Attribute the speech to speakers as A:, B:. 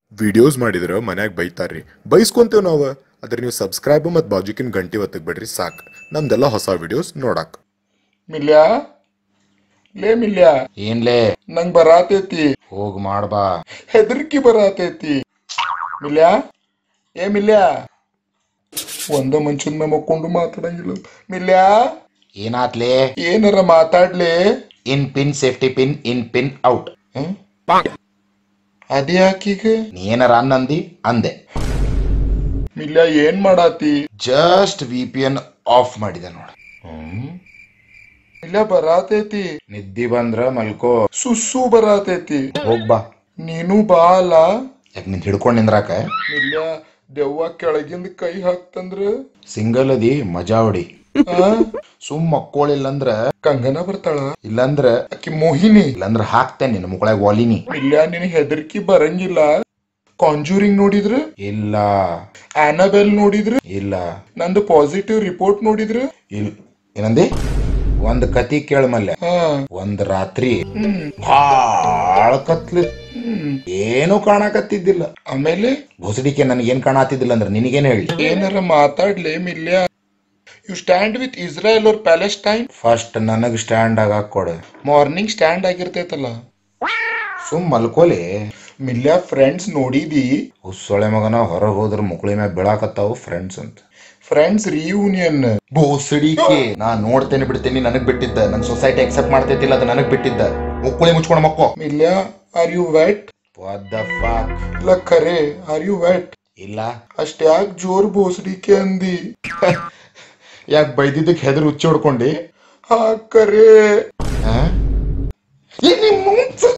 A: Videos ಮಾಡಿದ್ರೆ ಮನ್ಯಾಗ ಬೈತಾರ್ರಿ ಬೈಸ್ಕೊಂತೇವ್ ನಾವು ಅದ್ರ ನೀವು ಸಬ್ಸ್ಕ್ರೈಬ್ ಮತ್ತು ಬಾಜುಕಿನ ಗಂಟೆ ಒತ್ತಕ್ ಬಿಡ್ರಿ ಸಾಕು ನಮ್ದೆಲ್ಲ ಹೊಸ ವಿಡಿಯೋಸ್ ನೋಡಕ್
B: ಮಿಲ್ಯಾ ಲೇ ಮಿಲ್ಯಾ
C: ಏನ್ಲೇ
B: ನಂಗ್ ಬರಾತೈತಿ
C: ಹೋಗ್ ಮಾಡ್ಬಾ
B: ಹೆದರ್ಕಿ ಬರಾತೈತಿ ಮಿಲ್ಯಾ ಏ ಮಿಲ್ಯಾ ಒಂದ ಮನುಷ್ಯನ ಮೇಲೆ ಮಕ್ಕೊಂಡು ಮಾತಾಡಂಗಿಲ್ಲ ಮಿಲ್ಯಾ
C: ಏನಾತ್ಲೇ
B: ಏನಾರ ಮಾತಾಡ್ಲಿ
C: in pin safety pin in pin out
B: hmm? ಅದೇ ಯಾಕೀಗ
C: ನೀ ಏನಾರ ಅನ್ನಂದಿ ಅಂದೆ
B: ಮಿಲ್ಯಾ ಏನ್ ಮಾಡಾತಿ
C: just V P N off ಮಾಡಿದೆ ನೋಡ
B: ಮಿಲ್ಯಾ ಬರಾತೈತಿ
C: ನಿದ್ದಿ ಬಂದ್ರ ಮಲ್ಕೋ
B: ಸುಸ್ಸು ಬರಾತೈತಿ
C: ಹೋಗ್ ಬಾ
B: ನೀನು ಬಾ ಅಲ್ಲ
C: ಯಾಕೆ ನಿನ್ ಹಿಡ್ಕೊಂಡ್ ನಿಂದ್ರಾಕ
B: ಮಿಲ್ಯಾ ದೆವ್ವ ಕೆಳಗಿಂದ ಕೈ ಹಾಕ್ತಂದ್ರ
C: ಸಿಂಗಲ್ ಅದಿ ಮಜಾ ಹೊಡಿ
B: ಆ?
C: ಸುಮ್ ಮಕ್ಕೋಳಿಲ್ಲ ಅಂದ್ರ
B: ಕಂಗನ ಬರ್ತಾಳ
C: ಇಲ್ಲಂದ್ರ
B: ಆಕಿ ಮೋಹಿನಿ
C: ಇಲ್ಲಂದ್ರ ಹಾಕ್ತೇನೆ ನಿನ್ನ ಮುಕ್ಕಳಾಗ ವಾಲಿನಿ
B: ಮಿಲ್ಯಾ ನಿನ್ ಹೆದರ್ಕಿ ಬರಂಗಿಲ್ಲ ಕಾಂಜೂರಿಂಗ್ ನೋಡಿದ್ರ
C: ಇಲ್ಲ
B: ಆನಬೆಲ್ ನೋಡಿದ್ರ
C: ಇಲ್ಲ
B: ನಂದು ಪಾಸಿಟಿವ್ ರಿಪೋರ್ಟ್ ನೋಡಿದ್ರ
C: ಇಲ್ ಏನಂದಿ ಒಂದ್ ಕತಿ ಕೇಳ ಮಲ್ಯ
B: ಹಾ
C: ಒಂದ್ ರಾತ್ರಿ
B: ಹ್ಮ್
C: ಭಾಳ ಕತ್ಲಿ
B: ಹ್ಮ್
C: ಏನು ಕಾಣಕತ್ತಿದ್ದಿಲ್ಲ
B: ಆಮೇಲೆ
C: ಭೋಸಡಿಕೆ ನನಗೇನ್ ಕಾಣತಿದ್ದಿಲ್ಲ ಅಂದ್ರೆ ನಿನಗೇನ್ ಹೇಳಿ
B: ಏನಾರ ಮಾತಾಡ್ಲೆ ಮಿಲ್ಯಾ ಯು ಸ್ಟ್ಯಾಂಡ್ ವಿತ್ ಇಸ್ರಾಯಲ್ ಅವ್ರ ಪ್ಯಾಲೆಸ್ಟೈನ್
C: ಫಸ್ಟ್ ನನಗ್ ಸ್ಟ್ಯಾಂಡ್ ಆಗಾಕ್ ಕೊಡ
B: ಮಾರ್ನಿಂಗ್ ಸ್ಟ್ಯಾಂಡ್ ಆಗಿರ್ತೈತಲ್ಲ
C: ಸುಮ್ ಮಲ್ಕೋಲಿ
B: ಮಿಲ್ಯಾ ಫ್ರೆಂಡ್ಸ್ ನೋಡಿದಿ
C: ಹುಸ್ಸೊಳೆ ಮಗನ ಹೊರಗ್ ಹೋದ್ರ ಮುಕ್ಳಿ ಮ್ಯಾಗ ಬೀಳಾಕತ್ತಾವು ಫ್ರೆಂಡ್ಸ್ ಅಂತ
B: ಫ್ರೆಂಡ್ಸ್ ರಿಯೂನಿಯನ್
C: ಬೋಸಡಿಕೆ ನಾ ನೋಡ್ತೇನೆ ಬಿಡ್ತೇನೆ ನನಗ್ ಬಿಟ್ಟಿದ್ದ ನನ್ ಸೊಸೈಟಿ ಅಕ್ಸೆಪ್ಟ್ ಮಾಡ್ತೈತಿಲ್ಲ ಅದು ನನಗ್ ಬಿಟ್ಟಿದ್ದ ಮುಕ್ಕುಳಿ ಮುಚ್ಕೊಂಡ್ ಮಕ್ಕೋ
B: ಮಿಲ್ಯಾ are you wet
C: what the fuck
B: ಇಲ್ಲ ಖರೆ ಆರ್ ಯು ವೆಟ್
C: ಇಲ್ಲ
B: ಅಷ್ಟ್ಯಾಕ್ ಜೋರ್ ಬೋಸಡಿಕೆ ಅಂದಿ
C: ಯಾಕೆ ಬೈದಿದ್ದಕ್ಕೆ ಹೆದರ್ ಹುಚ್ಚಿ ಹೊಡ್ಕೊಂಡಿ
B: ಹಾ ಖರೆ
C: ಆ? ಏ ನಿಮ್